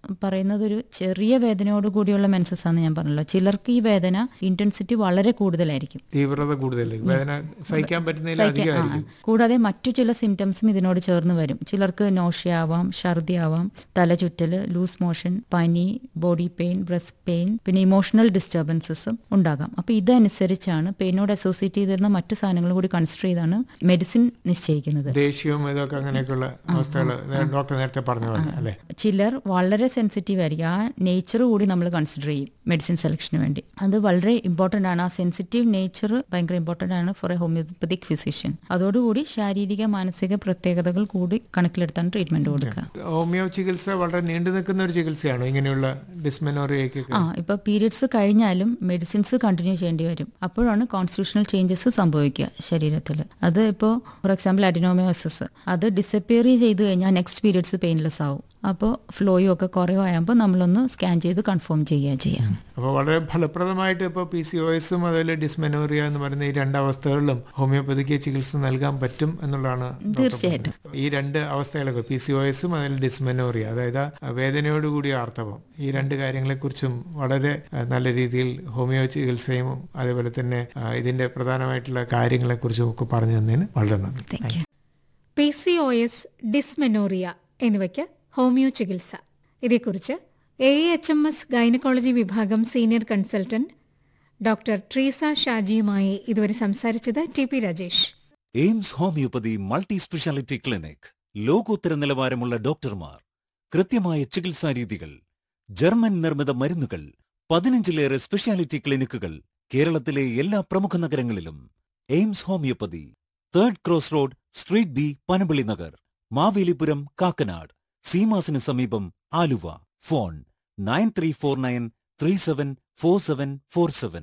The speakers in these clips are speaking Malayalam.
പറയുന്നത് ഒരു ചെറിയ വേദനയോട് കൂടിയുള്ള മെൻസസ് ആണെന്ന് ഞാൻ പറഞ്ഞല്ലോ ചിലർക്ക് ഈ വേദന ഇന്റൻസിറ്റി വളരെ കൂടുതലായിരിക്കും തീവ്രത കൂടുതലായിരിക്കും വേദന സഹിക്കാൻ പറ്റുന്നതിൽ സഹിക്കാൻ- ആ, അധികമായിരിക്കും കൂടാതെ മറ്റു ചില സിംറ്റംസും ഇതിനോട് ചേർന്ന് വരും ചിലർക്ക് നോഷ്യ ആവാം ഛർദി ആവാം തലചുറ്റല് ലൂസ് മോഷൻ പനി ബോഡി പെയിൻ ബ്രസ്റ്റ് പെയിൻ പിന്നെ ഇമോഷണൽ ഡിസ്റ്റർബൻസസും ഉണ്ടാകാം അപ്പൊ ഇതനുസരിച്ചാണ് പെയിനോട് അസോസിയേറ്റ് ചെയ്തിരുന്ന മറ്റു സാധനങ്ങൾ കൂടി കൺസിഡർ ചെയ്താണ് മെഡിസിൻ നിശ്ചയിക്കുന്നത് ദേഷ്യവും ഇതൊക്കെ അങ്ങനെയൊക്കെയുള്ള അവസ്ഥകൾ ഡോക്ടർ നേരത്തെ പറഞ്ഞു പോലെ അല്ലേ ചിലർ വളരെ സെൻസിറ്റീവ് ആയിരിക്കും ആ നേച്ചർ കൂടി നമ്മൾ കൺസിഡർ ചെയ്യും മെഡിസിൻ സെലക്ഷന് വേണ്ടി അത് വളരെ ഇമ്പോർട്ടൻ്റ് ആണ് ആ സെൻസിറ്റീവ് നേച്ചർ ഭയങ്കര ഇമ്പോർട്ടൻ്റ് ആണ് ഫോർ എ ഹോമിയോപ്പതിക് ഫിസിഷ്യൻ അതോടുകൂടി ശാരീരിക മാനസിക പ്രത്യേകതകൾ കൂടി കണക്കിലെടുത്താണ് ട്രീറ്റ്മെന്റ് കൊടുക്കുക ഹോമിയോ ചികിത്സ വളരെ നീണ്ടു നിൽക്കുന്ന ഒരു ചികിത്സയാണോ ഇങ്ങനെയുള്ള ഡിസ്മെനോറിയക്കൊക്കെ ആ ഇപ്പൊ പീരിയഡ്സ് കഴിഞ്ഞാലും മെഡിസിൻസ് കണ്ടിന്യൂ ചെയ്യേണ്ടി വരും അപ്പോഴാണ് കോൺസ്റ്റിറ്റ്യൂഷണൽ ചേഞ്ചസ് സംഭവിക്കുക ശരീരത്തിൽ അത് ഇപ്പോൾ ഫോർ എക്സാമ്പിൾ അഡിനോമിയോസിസ് അത് ഡിസപ്പിയർ ചെയ്ത് കഴിഞ്ഞാൽ നെക്സ്റ്റ് പീരിയഡ്സ് പെയിൻലെസ് ആവും അപ്പോൾ ഫ്ലോയും ഒക്കെ കുറവാകുമ്പോൾ നമ്മളൊന്ന് സ്കാൻ ചെയ്ത് കൺഫേം ചെയ്യുക ചെയ്യാം അപ്പോൾ വളരെ ഫലപ്രദമായിട്ട് ഇപ്പോൾ പി സി ഒ എസും അതുപോലെ ഡിസ്മെനോറിയ എന്ന് പറയുന്ന ഈ രണ്ട് അവസ്ഥകളിലും ഹോമിയോപ്പതിക്ക് ചികിത്സ നൽകാൻ പറ്റും എന്നുള്ളതാണ് ഡോക്ടർ തീർച്ചയായിട്ടും. പറഞ്ഞത്. ഈ രണ്ട് അവസ്ഥകളൊക്കെ പി സി ഒ എസും അതുപോലെ ഡിസ്മെനോറിയ അതായത് വേദനയോടുകൂടിയ ആർത്തവം ഈ രണ്ട് കാര്യങ്ങളെക്കുറിച്ചും വളരെ ആ, നല്ല രീതിയിൽ ഹോമിയോ ചികിത്സയും അതേപോലെ തന്നെ ആ, ഇതിന്റെ പ്രധാനമായിട്ടുള്ള കാര്യങ്ങളെക്കുറിച്ചും ഒക്കെ പറഞ്ഞു തന്നതിന് വളരെ നന്ദി thank you P C O S dysmenorrhoea എന്നിവയ്ക്ക് ഹോമിയോ ചികിത്സ ഇതേക്കുറിച്ച് A H M S gynaecology വിഭാഗം സീനിയർ കൺസൾട്ടന്റ് ഡോക്ടർ ട്രീസ ഷാജിയുമായി ഇതുവരെ സംസാരിച്ചത് T P Rajesh Aims homoeopathy multi speciality clinic ലോകോത്തര നിലവാരമുള്ള ഡോക്ടർമാർ കൃത്യമായ ചികിത്സാ രീതികൾ ജർമ്മൻ നിർമ്മിത മരുന്നുകൾ പതിനഞ്ചിലേറെ സ്പെഷ്യാലിറ്റി ക്ലിനിക്കുകൾ കേരളത്തിലെ എല്ലാ പ്രമുഖ നഗരങ്ങളിലും Aims homoeopathy third cross road street B Panampilly Nagar Mavelipuram Kakkanad സീമാസിന് സമീപം Aluva phone nine three four nine three seven four seven four seven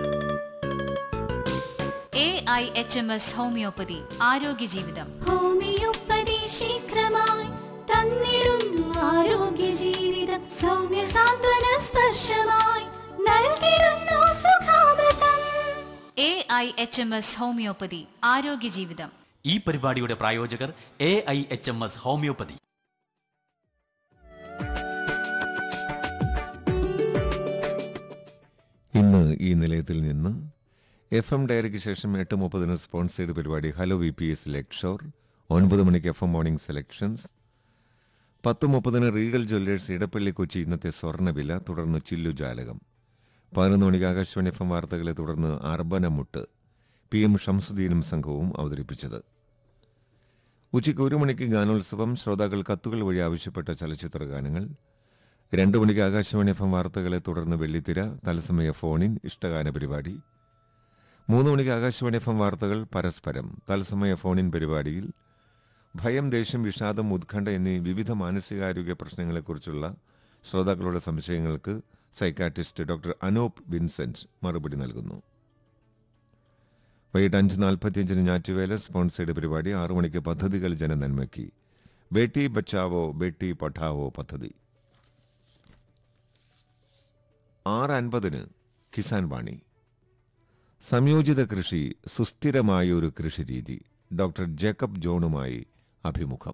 A I H M S homoeopathy ആരോഗ്യ ജീവിതം ഹോമിയോപ്പതി ശീഘ്രമായി തന്നിടുന്നു ആരോഗ്യ ജീവിതം സൗമ്യ സാന്ത്വന സ്പർശമായി നൽകിടുന്നു സുഖാമൃതം A I H M S homoeopathy ആരോഗ്യ ജീവിതം ഈ പരിപാടിയുടെ പ്രായോജകർ A I H M S homoeopathy ഇന്ന് ഈ നിലയത്തിൽ നിന്ന് എഫ് എം ഡയറിക്ക് ശേഷം എട്ട് മുപ്പതിന് സ്പോൺസേഡ് പരിപാടി hello V P S lecture ഒൻപത് മണിക്ക് എഫ് എം മോർണിംഗ് സെലക്ഷൻസ് പത്ത് മുപ്പതിന് റീഗൽ ജ്വല്ലേഴ്സ് ഇടപ്പള്ളി കൊച്ചി ഇന്നത്തെ സ്വർണ്ണവില തുടർന്ന് ചില്ലു ജാലകം പതിനൊന്ന് മണിക്ക് ആകാശവാണി എഫ് എം വാർത്തകളെ തുടർന്ന് അർബനമുട്ട് പി എം ഷംസുദ്ദീനും സംഘവും അവതരിപ്പിച്ചത് ഉച്ചയ്ക്ക് ഒരു മണിക്ക് ഗാനോത്സവം ശ്രോതാക്കൾ കത്തുകൾ വഴി ആവശ്യപ്പെട്ട ചലച്ചിത്ര ഗാനങ്ങൾ രണ്ടു മണിക്ക് ആകാശവാണി എഫ് എം വാർത്തകളെ തുടർന്ന് വെള്ളിത്തിര തത്സമയ ഫോണിൻ ഇഷ്ടഗാന പരിപാടി മൂന്ന് മണിക്ക് ആകാശവാണി എഫ് എം വാർത്തകൾ പരസ്പരം തത്സമയ ഫോണിൻ പരിപാടിയിൽ ഭയം ദേഷ്യം വിഷാദം ഉത്കണ്ഠ എന്നീ വിവിധ മാനസികാരോഗ്യ പ്രശ്നങ്ങളെക്കുറിച്ചുള്ള ശ്രോതാക്കളുടെ സംശയങ്ങൾക്ക് സൈക്കാട്രിസ്റ്റ് ഡോക്ടർ അനൂപ് വിൻസെന്റ് മറുപടി നൽകുന്നു വൈകിട്ട് അഞ്ച് നാൽപ്പത്തിയഞ്ചിന് ഞാറ്റുവേല സ്പോൺസേഡ് പരിപാടി ആറു മണിക്ക് പദ്ധതികൾ ജനനന്മയ്ക്ക് ബേട്ടി ബച്ചാവോ ബേട്ടി പഠാവോ പദ്ധതി ആറ് അൻപതിന് കിസാൻ വാണി സംയോജിത കൃഷി സുസ്ഥിരമായ ഒരു കൃഷിരീതി ഡോക്ടർ ജേക്കബ് ജോണുമായി അഭിമുഖം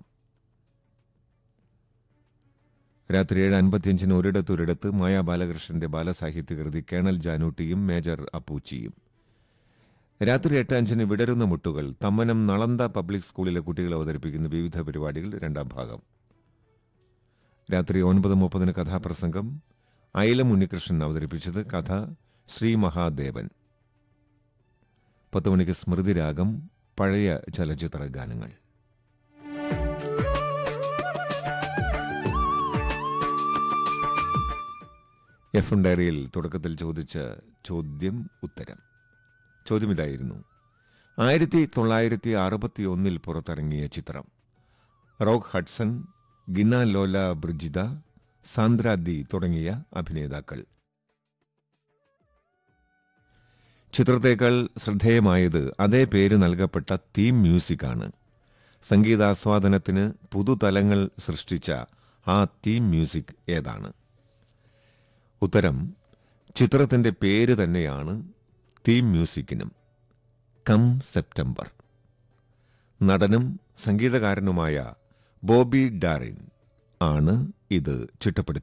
രാത്രി ഏഴ് അൻപത്തിയഞ്ചിന് ഒരിടത്തൊരിടത്ത് മായ ബാലകൃഷ്ണന്റെ ബാലസാഹിത്യകൃതി കേണൽ ജാനൂട്ടിയും മേജർ അപ്പൂച്ചിയും രാത്രി എട്ട് അഞ്ചിന് വിടരുന്ന മുട്ടുകൾ തമ്മനം നളന്ത പബ്ലിക് സ്കൂളിലെ കുട്ടികൾ അവതരിപ്പിക്കുന്ന വിവിധ പരിപാടികൾ രണ്ടാം ഭാഗം രാത്രി ഒൻപത് മുപ്പതിന് കഥാപ്രസംഗം അയലം ഉണ്ണികൃഷ്ണൻ അവതരിപ്പിച്ചത് കഥ ശ്രീ മഹാദേവൻ പത്ത് മണിക്ക് സ്മൃതിരാഗം പഴയ ചലച്ചിത്ര ഗാനങ്ങൾ എഫ് എം ഡയറിയിൽ തുടക്കത്തിൽ ചോദിച്ച ചോദ്യം ഉത്തരം ചോദ്യം ഇതായിരുന്നു ആയിരത്തി തൊള്ളായിരത്തി അറുപത്തി ഒന്നിൽ പുറത്തിറങ്ങിയ ചിത്രം Rock Hudson Gina Lollobrigida Sandra Dee തുടങ്ങിയ അഭിനേതാക്കൾ ചിത്രത്തേക്കാൾ ശ്രദ്ധേയമായത് അതേ പേര് നൽകപ്പെട്ട തീം മ്യൂസിക്കാണ് സംഗീതാസ്വാദനത്തിന് പുതുതലങ്ങൾ സൃഷ്ടിച്ച ആ തീം മ്യൂസിക് ഏതാണ് ഉത്തരം ചിത്രത്തിന്റെ പേര് തന്നെയാണ് തീം മ്യൂസിക്കിനും കം സെപ്റ്റംബർ നടനും സംഗീതകാരനുമായ ബോബി ഡാറിൻ ആണ് ഇത് ചിട്ടപ്പെടുത്തി